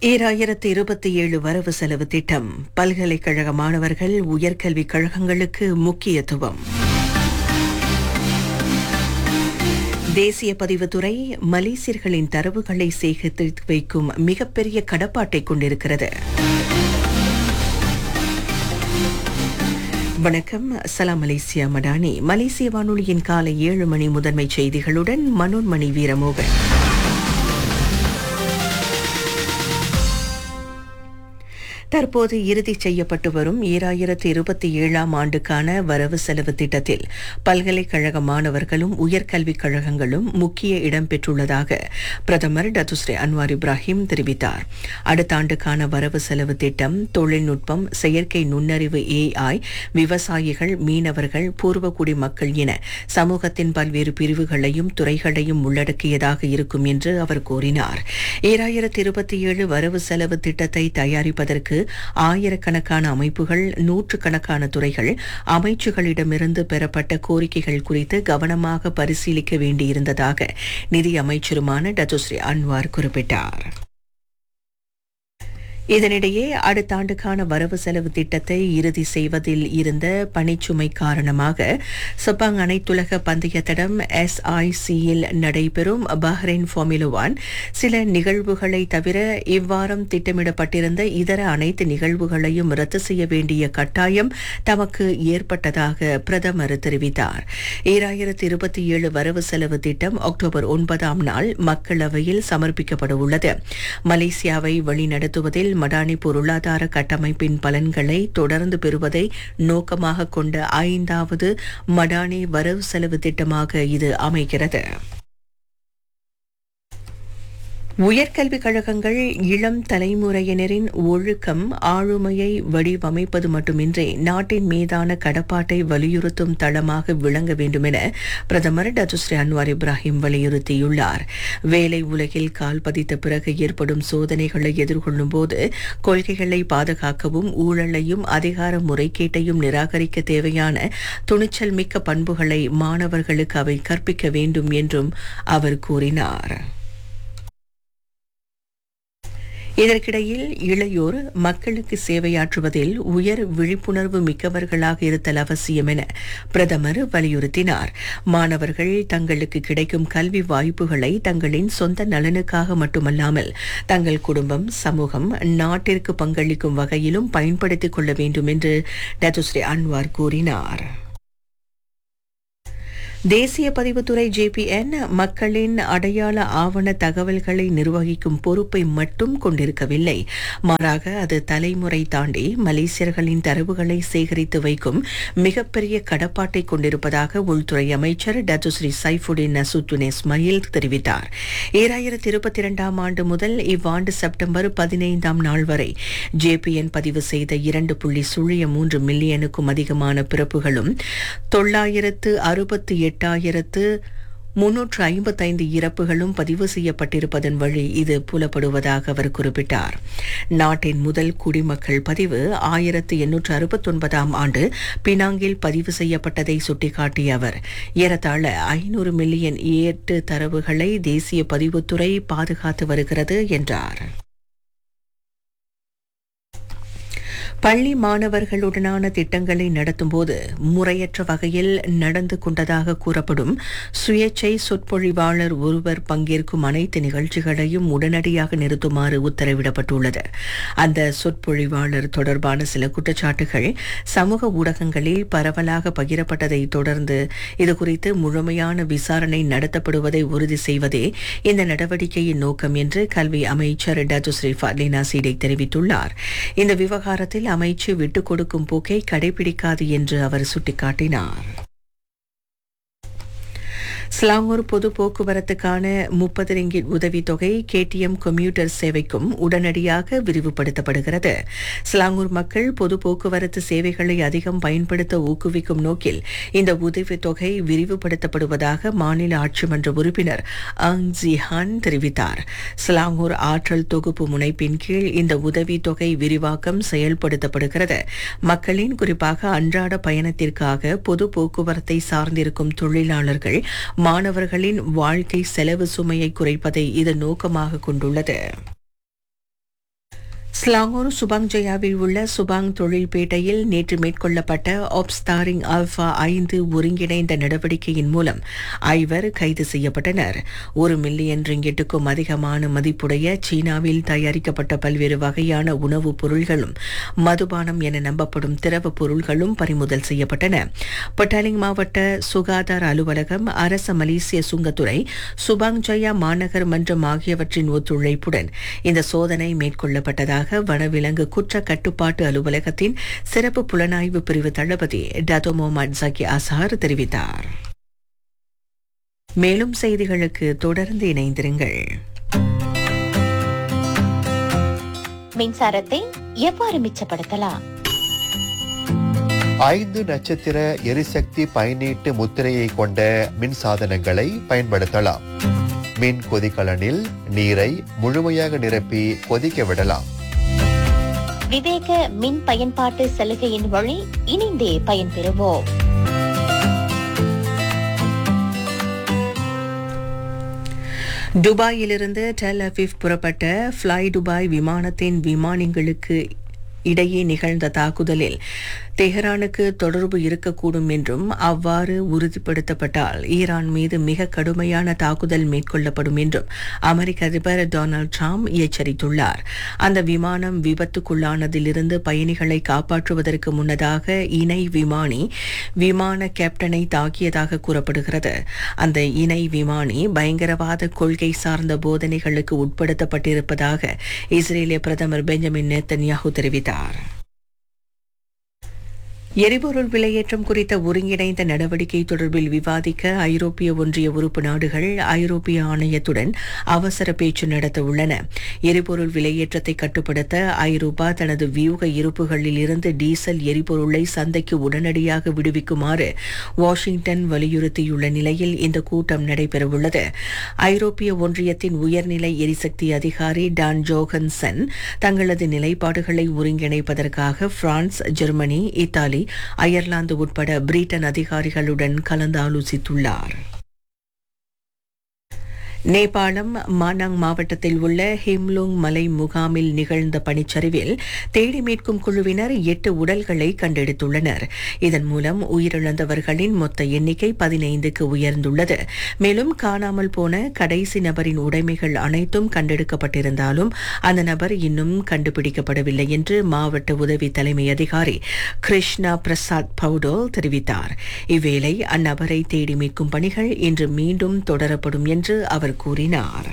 ஈராயிரத்து இருபத்தி ஏழு வரவு செலவு திட்டம் பல்கலைக்கழக மாணவர்கள் உயர்கல்விக் கழகங்களுக்கு முக்கியத்துவம் தேசிய பதிவுத்துறை மலேசியர்களின் தரவுகளை சேகரித்து வைக்கும் மிகப்பெரிய கடப்பாட்டை கொண்டிருக்கிறது வணக்கம் சலாம் மலேசியா மடானி மலேசிய வானொலியின் காலை ஏழு மணி முதன்மை செய்திகளுடன் மனோன்மணி வீரமோகன் தற்போது இறுதி செய்யப்பட்டு வரும் ஈராயிரத்து இருபத்தி ஏழாம் ஆண்டுக்கான வரவு செலவு திட்டத்தில் பல்கலைக்கழக மாணவர்களும் உயர்கல்விக் கழகங்களும் முக்கிய இடம் பெற்றுள்ளதாக பிரதமர் டத்துஸ்ரே அன்வார் இப்ராஹிம் தெரிவித்தார் அடுத்த ஆண்டுக்கான வரவு செலவு திட்டம் தொழில்நுட்பம் செயற்கை நுண்ணறிவு ஏஐ விவசாயிகள் மீனவர்கள் பூர்வகுடி மக்கள் என சமூகத்தின் பல்வேறு பிரிவுகளையும் துறைகளையும் உள்ளடக்கியதாக இருக்கும் என்று அவர் கூறினார் ஈராயிரத்து இருபத்தி ஏழு வரவு செலவு திட்டத்தை தயாரிப்பதற்கு ஆயிரக்கணக்கான அமைப்புகள் நூற்றுக்கணக்கான துறைகள் அமைச்சுகளிடமிருந்து பெறப்பட்ட கோரிக்கைகள் குறித்து கவனமாக பரிசீலிக்க வேண்டியிருந்ததாக நிதி அமைச்சருமான டத்துஸ்ரீ அன்வார் குறிப்பிட்டார் இதனிடையே அடுத்த ஆண்டுக்கான வரவு செலவு திட்டத்தை இறுதி செய்வதில் இருந்த பணிச்சுமை காரணமாக சப்பாங் அனைத்துலக பந்தய தடம் எஸ்ஐசியில் நடைபெறும் பஹ்ரைன் ஃபார்முலா ஒன் சில நிகழ்வுகளை தவிர இவ்வாரம் திட்டமிடப்பட்டிருந்த இதர அனைத்து நிகழ்வுகளையும் ரத்து செய்ய வேண்டிய கட்டாயம் தமக்கு ஏற்பட்டதாக பிரதமர் தெரிவித்தார் ஈராயிரத்து இருபத்தி ஏழு வரவு செலவு திட்டம் அக்டோபர் ஒன்பதாம் நாள் மக்களவையில் சமர்ப்பிக்கப்பட உள்ளது மலேசியாவை வழிநடத்துவதில் மடானி பொருளாதார கட்டமைப்பின் பலன்களை தொடர்ந்து பெறுவதை நோக்கமாக கொண்ட ஐந்தாவது மடானி வரவு செலவு திட்டமாக இது அமைகிறது உயர்கல்விக் கழகங்கள் இளம் தலைமுறையினரின் ஒழுக்கம் ஆளுமையை வடிவமைப்பது மட்டுமின்றி நாட்டின் மீதான கடப்பாட்டை வலியுறுத்தும் தளமாக விளங்க வேண்டும் என பிரதமர் டத்துஸ்ரீ அன்வார் இப்ராஹிம் வலியுறுத்தியுள்ளார் வேலை உலகில் கால் பதித்த பிறகு ஏற்படும் சோதனைகளை எதிர்கொள்ளும் போது கொள்கைகளை பாதுகாக்கவும் ஊழலையும் அதிகார முறைகேட்டையும் நிராகரிக்க தேவையான துணிச்சல் மிக்க பண்புகளை மாணவர்களுக்கு அவை கற்பிக்க வேண்டும் என்றும் அவர் கூறினார் இதற்கிடையில் இளையோர் மக்களுக்கு சேவையாற்றுவதில் உயர் விழிப்புணர்வு மிக்கவர்களாக இருத்தல் அவசியம் என பிரதமர் வலியுறுத்தினார் மாணவர்கள் தங்களுக்கு கிடைக்கும் கல்வி வாய்ப்புகளை தங்களின் சொந்த நலனுக்காக மட்டுமல்லாமல் தங்கள் குடும்பம் சமூகம் நாட்டிற்கு பங்களிக்கும் வகையிலும் பயன்படுத்திக் கொள்ள வேண்டும் என்று டத்துஸ்ரீ அன்வார் கூறினார் தேசிய பதிவுத்துறை ஜேபிஎன் மக்களின் அடையாள ஆவண தகவல்களை நிர்வகிக்கும் பொறுப்பை மட்டும் கொண்டிருக்கவில்லை மாறாக அது தலைமுறை தாண்டி மலேசியர்களின் தரவுகளை சேகரித்து வைக்கும் மிகப்பெரிய கடப்பாட்டை கொண்டிருப்பதாக உள்துறை அமைச்சர் டத்துஸ்ரீ சைஃபுடின் நசுத்துன் இஸ்மாயில் தெரிவித்தார் ஈராயிரத்தி இருபத்தி இரண்டாம் ஆண்டு முதல் இவ்வாண்டு செப்டம்பர் பதினைந்தாம் நாள் வரை ஜேபிஎன் பதிவு செய்த இரண்டு புள்ளி சுழிய மூன்று மில்லியனுக்கும் அதிகமான பிறப்புகளும் தொள்ளாயிரத்து அறுபத்தி எட்டாயிரத்து முன்னூற்று ஐம்பத்தைந்து இறப்புகளும் பதிவு செய்யப்பட்டிருப்பதன் வழி இது புலப்படுவதாக அவர் குறிப்பிட்டார் நாட்டின் முதல் குடிமக்கள் பதிவு ஆயிரத்து எண்ணூற்று அறுபத்தொன்பதாம் ஆண்டு பினாங்கில் பதிவு செய்யப்பட்டதை சுட்டிக்காட்டிய அவர் ஏறத்தாழ ஐநூறு மில்லியன் ஏட்டு தரவுகளை தேசிய பதிவுத்துறை பாதுகாத்து வருகிறது என்றார் பள்ளி மாணவர்களுடனான திட்டங்களை நடத்தும்போது முறையற்ற வகையில் நடந்து கொண்டதாக கூறப்படும் சுயேச்சை சொற்பொழிவாளர் ஒருவர் பங்கேற்கும் அனைத்து நிகழ்ச்சிகளையும் உடனடியாக நிறுத்துமாறு உத்தரவிடப்பட்டுள்ளது அந்த சொற்பொழிவாளர் தொடர்பான சில குற்றச்சாட்டுகள் சமூக ஊடகங்களில் பரவலாக பகிரப்பட்டதை தொடர்ந்து இதுகுறித்து முழுமையான விசாரணை நடத்தப்படுவதை உறுதி செய்வதே இந்த நடவடிக்கையின் நோக்கம் என்று கல்வி அமைச்சர் டத்துஸ்ரீ ஃபர்லினா சீடை தெரிவித்துள்ளார் இந்த விவகாரத்தில் அமைச்சு விட்டுக் கொடுக்கும் போக்கை கடைபிடிக்காது என்று அவர் சுட்டிக்காட்டினார் ஸ்லாங்கூர் பொது போக்குவரத்துக்கான முப்பது ரிங்கிட் உதவித்தொகை கேடிஎம் கம்யூட்டர் சேவைக்கும் உடனடியாக விரிவுபடுத்தப்படுகிறது ஸ்லாங்கூர் மக்கள் பொது போக்குவரத்து சேவைகளை அதிகம் பயன்படுத்த ஊக்குவிக்கும் நோக்கில் இந்த உதவித்தொகை விரிவுபடுத்தப்படுவதாக மாநில ஆட்சிமன்ற உறுப்பினர் அங் ஜிஹான் தெரிவித்தார் ஸ்லாங்கூர் ஆற்றல் தொகுப்பு முனைப்பின் கீழ் இந்த உதவித்தொகை விரிவாக்கம் செயல்படுத்தப்படுகிறது மக்களின் குறிப்பாக அன்றாட பயணத்திற்காக பொது போக்குவரத்தை சார்ந்திருக்கும் தொழிலாளர்கள் மாணவர்களின் வாழ்க்கை செலவு சுமையை குறைப்பதை இது நோக்கமாக கொண்டுள்ளது ஸ்லாங்கூர் சுபாங் ஜயாவில் உள்ள சுபாங் தொழில்பேட்டையில் நேற்று மேற்கொள்ளப்பட்ட ஆப்ஸ்டாரிங் ஆல்பா ஐந்து ஒருங்கிணைந்த நடவடிக்கையின் மூலம் ஐவர் கைது செய்யப்பட்டனர் ஒரு மில்லியன் ரிங்கெட்டுக்கும் அதிகமான மதிப்புடைய சீனாவில் தயாரிக்கப்பட்ட பல்வேறு வகையான உணவுப் பொருள்களும் மதுபானம் என நம்பப்படும் திரவ பொருள்களும் பறிமுதல் செய்யப்பட்டன பட்டாலிங் மாவட்ட சுகாதார அலுவலகம் அரச மலேசிய சுங்கத்துறை சுபாங் ஜயா மாநகர் மன்றம் ஆகியவற்றின் ஒத்துழைப்புடன் இந்த சோதனை மேற்கொள்ளப்பட்டதாக வனவிலங்கு குற்ற கட்டுப்பாட்டு அலுவலகத்தின் சிறப்பு புலனாய்வு பிரிவு தளபதி டதோ முகமது ஜக்கி அசார் தெரிவித்தார் மேலும் செய்திகளுக்கு தொடர்ந்து இணைந்திருங்கள் மின்சாரத்தை எவ்வாறு மிச்சப்படுத்தலாம் ஐந்து நட்சத்திர எரிசக்தி பயனீட்டு முத்திரையை கொண்ட மின் சாதனங்களை பயன்படுத்தலாம் மின் கொதிகலனில் நீரை முழுமையாக நிரப்பி கொதிக்க விடலாம் விவேக மின் பயன்பாட்டு சலுகையின் வழி இணைந்தே பயன்பெறுவோம் துபாயிலிருந்து டெல் அவிவ் புறப்பட்ட ஃப்ளை துபாய் விமானத்தின் விமானிகளுக்கு இடையே நிகழ்ந்த தாக்குதலில் தெஹ்ரானுக்கு தொடர்பு இருக்கக்கூடும் என்றும் அவ்வாறு உறுதிப்படுத்தப்பட்டால் ஈரான் மீது மிக கடுமையான தாக்குதல் மேற்கொள்ளப்படும் என்றும் அமெரிக்க அதிபர் டொனால்ட் ட்ரம்ப் எச்சரித்துள்ளார் அந்த விமானம் விபத்துக்குள்ளானதிலிருந்து பயணிகளை காப்பாற்றுவதற்கு முன்னதாக இணை விமானி விமான கேப்டனை தாக்கியதாக கூறப்படுகிறது அந்த இணை விமானி பயங்கரவாத கொள்கை சார்ந்த போதனைகளுக்கு உட்படுத்தப்பட்டிருப்பதாக இஸ்ரேலிய பிரதமர் பெஞ்சமின் நேத்தன்யாகு தெரிவித்தார் எரிபொருள் விலையேற்றம் குறித்த ஒருங்கிணைந்த நடவடிக்கை தொடர்பில் விவாதிக்க ஐரோப்பிய ஒன்றிய உறுப்பு நாடுகள் ஐரோப்பிய ஆணையத்துடன் அவசர பேச்சு நடத்த உள்ளன எரிபொருள் விலையேற்றத்தை கட்டுப்படுத்த ஐரோப்பா தனது வியூக இருப்புகளில் இருந்து டீசல் எரிபொருளை சந்தைக்கு உடனடியாக விடுவிக்குமாறு வாஷிங்டன் வலியுறுத்தியுள்ள நிலையில் இந்த கூட்டம் நடைபெறவுள்ளது ஐரோப்பிய ஒன்றியத்தின் உயர்நிலை எரிசக்தி அதிகாரி டான் ஜோகன்சன் தங்களது நிலைப்பாடுகளை ஒருங்கிணைப்பதற்காக பிரான்ஸ் ஜெர்மனி இத்தாலி அயர்லாந்து உட்பட பிரிட்டன் அதிகாரிகளுடன் கலந்தாலோசித்துள்ளார் நேபாளம் மானாங் மாவட்டத்தில் உள்ள ஹிம்லுங் மலை முகாமில் நிகழ்ந்த பனிச்சரிவில் தேடி மீட்கும் குழுவினர் எட்டு உடல்களை கண்டெடுத்துள்ளனர் இதன் மூலம் உயிரிழந்தவர்களின் மொத்த எண்ணிக்கை பதினைந்துக்கு உயர்ந்துள்ளது மேலும் காணாமல் போன கடைசி நபரின் உடைமைகள் அனைத்தும் கண்டெடுக்கப்பட்டிருந்தாலும் அந்த நபர் இன்னும் கண்டுபிடிக்கப்படவில்லை என்று மாவட்ட உதவி தலைமை அதிகாரி கிருஷ்ணா பிரசாத் பவுடோல் தெரிவித்தார் இவ்வேளை அந்நபரை தேடி மீட்கும் பணிகள் இன்று மீண்டும் தொடரப்படும் என்று அவர் கூறினார்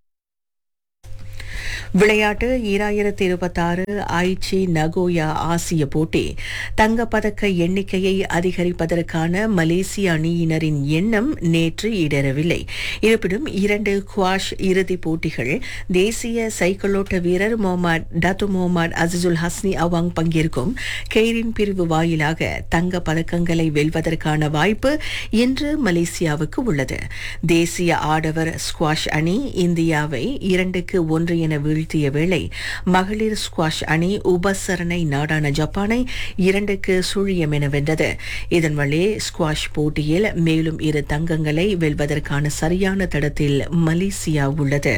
விளையாட்டு ஈராயிரத்தி இருபத்தாறு ஐச்சி நகோயா ஆசிய போட்டி தங்கப்பதக்க எண்ணிக்கையை அதிகரிப்பதற்கான மலேசிய அணியினரின் எண்ணம் நேற்று ஈடேறவில்லை இருப்பினும் இரண்டு குவாஷ் இறுதிப் போட்டிகள் தேசிய சைக்கிளோட்ட வீரர் Muhammad Datu Muhammad Azizul Hasni Awang பங்கேற்கும் கெய்ரின் பிரிவு வாயிலாக தங்க பதக்கங்களை வெல்வதற்கான வாய்ப்பு இன்று மலேசியாவுக்கு உள்ளது தேசிய ஆடவர் ஸ்குவாஷ் அணி இந்தியாவை இரண்டுக்கு ஒன்று என வீழ்த்திய வேளை மகளிர் ஸ்குவாஷ் அணி உபசரணை நாடான ஜப்பானை இரண்டுக்கு சுழியம் என வென்றது இதன் வழி ஸ்குவாஷ் போட்டியில் மேலும் இரு தங்கங்களை வெல்வதற்கான சரியான தடத்தில் மலேசியா உள்ளது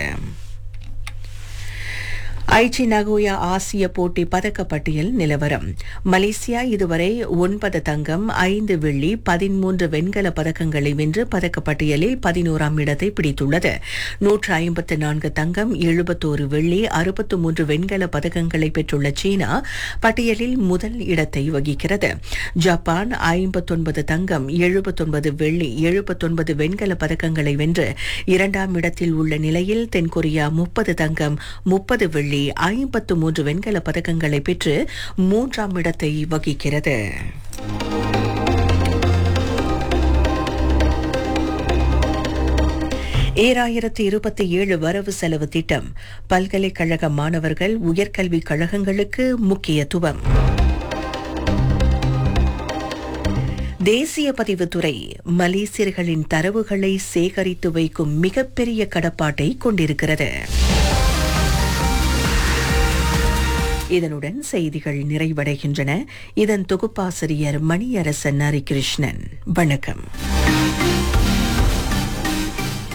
ஐச்சி நகோயா ஆசிய போட்டி பதக்கப்பட்டியல் நிலவரம் மலேசியா இதுவரை ஒன்பது தங்கம் ஐந்து வெள்ளி பதிமூன்று வெண்கல பதக்கங்களை வென்று பதக்கப்பட்டியலில் பதினோராம் இடத்தை பிடித்துள்ளது நூற்று ஐம்பத்து நான்கு தங்கம் எழுபத்தோரு வெள்ளி அறுபத்து மூன்று வெண்கல பதக்கங்களை பெற்றுள்ள சீனா பட்டியலில் முதல் இடத்தை வகிக்கிறது ஜப்பான் ஐம்பத்தொன்பது தங்கம் எழுபத்தொன்பது வெள்ளி எழுபத்தொன்பது வெண்கல பதக்கங்களை வென்று இரண்டாம் இடத்தில் உள்ள நிலையில் தென்கொரியா முப்பது தங்கம் முப்பது வெள்ளி ஐம்பத்து மூன்று வெண்கல பதக்கங்களை பெற்று மூன்றாம் இடத்தை வகிக்கிறது ஏழாயிரத்தி இருபத்தி ஏழு வரவு செலவு திட்டம் பல்கலைக்கழக மாணவர்கள் உயர்கல்விக் கழகங்களுக்கு முக்கியத்துவம் தேசிய பதிவுத்துறை மலேசியர்களின் தரவுகளை சேகரித்து வைக்கும் மிகப்பெரிய கடப்பாட்டை கொண்டிருக்கிறது இதனுடன் செய்திகள் நிறைவடைகின்றன இதன் தொகுப்பாசிரியர் மணியரசன் ஹரிகிருஷ்ணன் வணக்கம்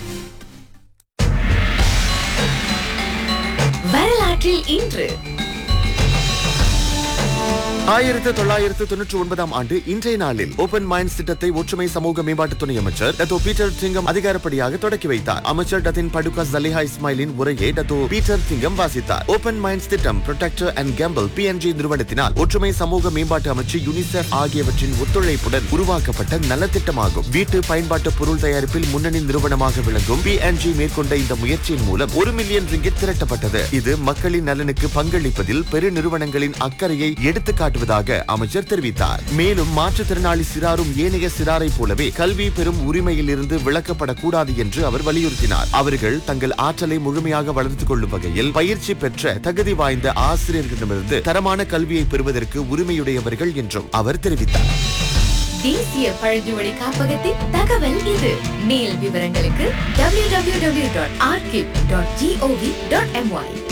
வரலாற்றில் இன்று ஆயிரத்து தொள்ளாயிரத்து தொன்னூற்றி ஒன்பதாம் ஆண்டு இன்றைய நாளில் ஓபன் மைண்ட்ஸ் திட்டத்தை ஒற்றுமை சமூக மேம்பாட்டு துணை அமைச்சர் டத்தோ பீட்டர் திங்கம் அதிகாரப்படியாக தொடக்கி வைத்தார் அமைச்சர் டத்தின் படுகா ஜலிஹா இஸ்மாயிலின் உரையை டத்தோ பீட்டர் திங்கம் வாசித்தார் ஓபன் மைண்ட்ஸ் திட்டம் ப்ரொடெக்டர் அண்ட் கேம்பிள் பிஎன்ஜி நிறுவனத்தினால் ஒற்றுமை சமூக மேம்பாட்டு அமைச்சு யுனிசெஃப் ஆகியவற்றின் ஒத்துழைப்புடன் உருவாக்கப்பட்ட நலத்திட்டமாகும் வீட்டு பயன்பாட்டு பொருள் தயாரிப்பில் முன்னணி நிறுவனமாக விளங்கும் பிஎன்ஜி மேற்கொண்ட இந்த முயற்சியின் மூலம் ஒரு மில்லியன் ரிங்கிட் திரட்டப்பட்டது இது மக்களின் நலனுக்கு பங்களிப்பதில் பெரு நிறுவனங்களின் அக்கறையை எடுத்துக் காட்டுவதாக அமைச்சர் தெரிவித்தார் மேலும் மாற்றுத்திறனாளி சிறாரும் ஏனைய சிறாரை போலவே கல்வி பெறும் உரிமையில் இருந்து விளக்கப்படக்கூடாது என்று அவர் வலியுறுத்தினார் அவர்கள் தங்கள் ஆற்றலை முழுமையாக வளர்த்துக் கொள்ளும் வகையில் பயிற்சி பெற்ற தகுதி வாய்ந்த ஆசிரியர்களிடமிருந்து தரமான கல்வியை பெறுவதற்கு உரிமையுடையவர்கள் என்றும் அவர் தெரிவித்தார் தேசிய பழங்குடி காப்பகத்தின் தகவல் இது மேல் விவரங்களுக்கு www.archive.gov.my